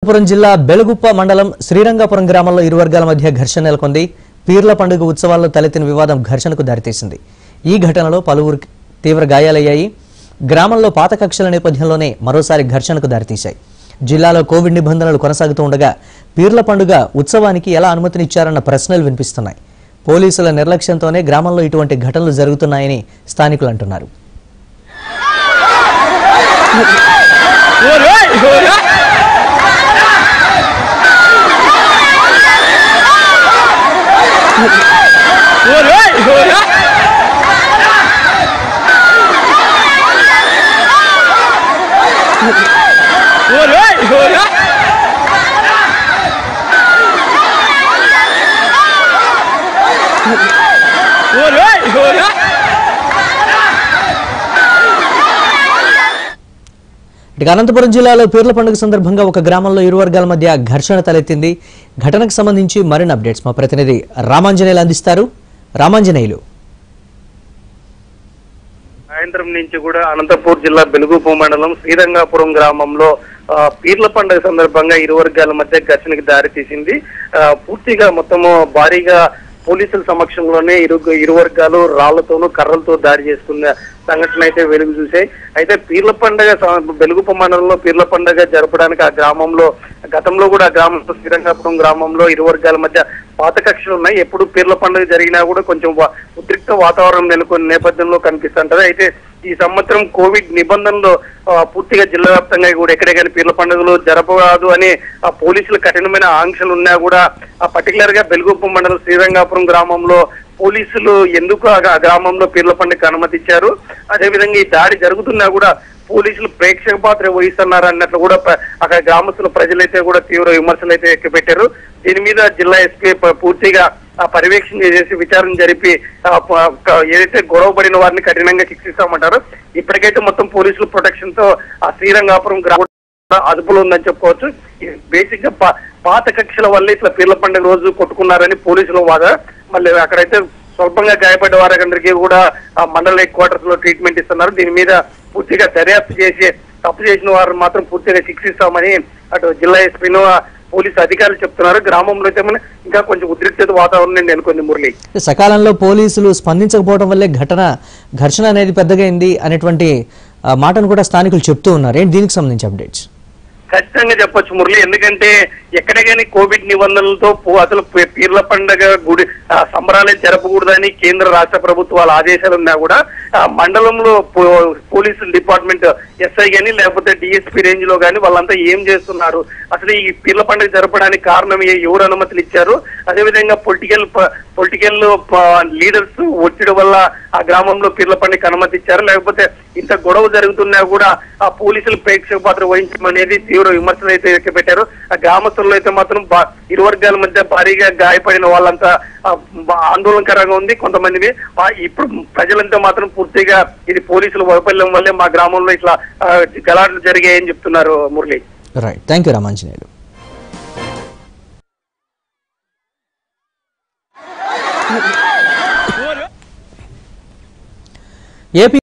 అనంతపురం జిల్లా బెలుగుప్ప మండలం శ్రీరంగపురం గ్రామంలో ఇరు వర్గాల మధ్య ఘర్షణ నెలకొంది పీర్ల పండుగ ఉత్సవాల్లో తలెత్తిన వివాదం ఘర్షణకు దారితీసింది ఈ ఘటనలో పలువురికి తీవ్ర గాయాలయ్యాయి గ్రామంలో పాత కక్షల నేపథ్యంలోనే మరోసారి ఘర్షణకు దారితీశాయి జిల్లాలో కోవిడ్ నిబంధనలు కొనసాగుతూ ఉండగా పీర్ల పండుగ ఉత్సవానికి ఎలా అనుమతినిచ్చారన్న ప్రశ్నలు వినిపిస్తున్నాయి పోలీసుల నిర్లక్ష్యంతోనే గ్రామంలో ఇటువంటి ఘటనలు జరుగుతున్నాయని స్థానికులు అంటున్నారు ఇక అనంతపురం జిల్లాలో పీర్ల పండుగ సందర్భంగా ఒక గ్రామంలో ఇరు వర్గాల మధ్య ఘర్షణ తలెత్తింది ఘటనకు సంబంధించి మరిన్ని అప్డేట్స్ మా ప్రతినిధి రామాంజనేయులు అందిస్తారు రామాంజనేయులు సాయంత్రం నుంచి కూడా అనంతపూర్ జిల్లా బెలుగుపు మండలం శ్రీరంగాపురం గ్రామంలో ఆ, పీర్ల పండుగ సందర్భంగా ఇరు వర్గాల మధ్య ఘర్షణకి దారి తీసింది ఆ, పూర్తిగా మొత్తము భారీగా పోలీసుల సమక్షంలోనే ఇరు ఇరు వర్గాలు రాళ్లతోనూ కర్రలతో దాడి చేసుకున్న సంఘటన అయితే వెలుగు చూసాయి అయితే పీర్ల పండుగ స- బెలుగుప మండలంలో పీర్ల పండుగ జరపడానికి ఆ గ్రామంలో గతంలో కూడా ఆ గ్రామంలో శ్రీరంగాపురం గ్రామంలో ఇరు వర్గాల మధ్య పాత కక్షలు ఉన్నాయి ఎప్పుడు పీర్ల పండుగ జరిగినా కూడా కొంచెం వా- ఉద్రిక్త వాతావరణం నెలకొన్న నేపథ్యంలో కనిపిస్తుంటది అయితే ఈ సంవత్సరం కోవిడ్ నిబంధనలు ఆ, పూర్తిగా జిల్లా వ్యాప్తంగా కూడా ఎక్కడే కానీ పీర్ల పండుగలు జరపరాదు అని ఆ పోలీసులు కఠినమైన ఆంక్షలు ఉన్నా కూడా ఆ పర్టికులర్ గా బెలుగుప్ప మండలం శ్రీరంగాపురం గ్రామంలో పోలీసులు ఎందుకు ఆ ఆ గ్రామంలో పీర్ల పండుగ అనుమతి ఇచ్చారు అదేవిధంగా ఈ దాడి జరుగుతున్నా కూడా పోలీసులు ప్రేక్షక పాత్ర వహిస్తున్నారు అన్నట్లు కూడా ప- అక్కడ గ్రామస్తుల ప్రజలైతే కూడా తీవ్ర విమర్శలు అయితే ఎక్కిపెట్టారు దీని మీద జిల్లా ఎస్పీ ప- పూర్తిగా ఆ పర్యవేక్షణ చేసి విచారణ జరిపి ఆ ప- క- ఏదైతే గొడవ పడిన వారిని కఠినంగా శిక్షిస్తామంటారు ఇప్పటికైతే మొత్తం పోలీసుల ప్రొటెక్షన్ తో ఆ శ్రీరంగాపురం గ్రామం కూడా అదుపులో ఉందని చెప్పుకోవచ్చు బేసిక్ గా పా- పాత కక్షల వల్ల ఇట్లా పీర్ల పండుగ రోజు కొట్టుకున్నారని పోలీసులు వాద మళ్ళీ అక్కడైతే స్వల్పంగా గాయపడ్డ వారందరికీ కూడా ఆ మండల హెడ్ క్వార్టర్స్ లో ట్రీట్మెంట్ ఇస్తున్నారు దీని మీద పూర్తిగా దర్యాప్తు చేసి తప్పు చేసిన వారిని మాత్రం పూర్తిగా శిక్షిస్తామని అటు జిల్లా ఎస్పీను ఆ పోలీసు అధికారులు చెప్తున్నారు గ్రామంలో అయితే మన ఇంకా కొంచెం ఉద్రిక్తత వాతావరణం నెలకొంది మురళి సకాలంలో పోలీసులు స్పందించకపోవడం వల్లే ఘటన ఘర్షణ అనేది పెద్దగైంది అనేటువంటి ఆ, మాటను కూడా స్థానికులు చెప్తూ ఉన్నారు ఏంటి దీనికి సంబంధించి అప్డేట్స్ ఖచ్చితంగా చెప్పొచ్చు మురళి ఎందుకంటే ఎక్కడ కానీ కోవిడ్ నిబంధనలతో పో- అసలు పీ- పీర్ల పండగ గుడి ఆ, సంబరాలే జరపకూడదని కేంద్ర రాష్ట్ర ప్రభుత్వాల ఆదేశాలు ఉన్నా కూడా ఆ, మండలంలో పో- పోలీసు డిపార్ట్మెంట్ ఎస్ఐ గాని లేకపోతే డిఎస్పీ రేంజ్ లో గాని వాళ్ళంతా ఏం చేస్తున్నారు అసలు ఈ పీర్ల పండుగ జరపడానికి కారణం ఏ- ఎవరు అనుమతులు ఇచ్చారు అదేవిధంగా పొలిటికల్ పొలిటికల్ లీడర్స్ ఒత్తిడి వల్ల ఆ గ్రామంలో పీర్ల పండుగ అనుమతి ఇచ్చారు లేకపోతే ఇంత గొడవ జరుగుతున్నా కూడా ఆ పోలీసులు ప్రేక్షక పాత్ర వహించడం అనేది తీవ్ర విమర్శలు అయితే పెట్టారు ఆ గ్రామస్తుల్లో అయితే మాత్రం బా- ఇరు వర్గాల మధ్య భారీగా గాయపడిన వాళ్ళంతా ఆ, బా- ఆందోళనకరంగా ఉంది కొంతమంది ఇప్పుడు ప్రజలంతా మాత్రం పూర్తిగా ఇది పోలీసుల వైఫల్యం వల్లే మా గ్రామంలో ఇట్లా ఆ, గలాట్లు జరిగాయని చెప్తున్నారు Murali right thank you Ramanjaneyulu AP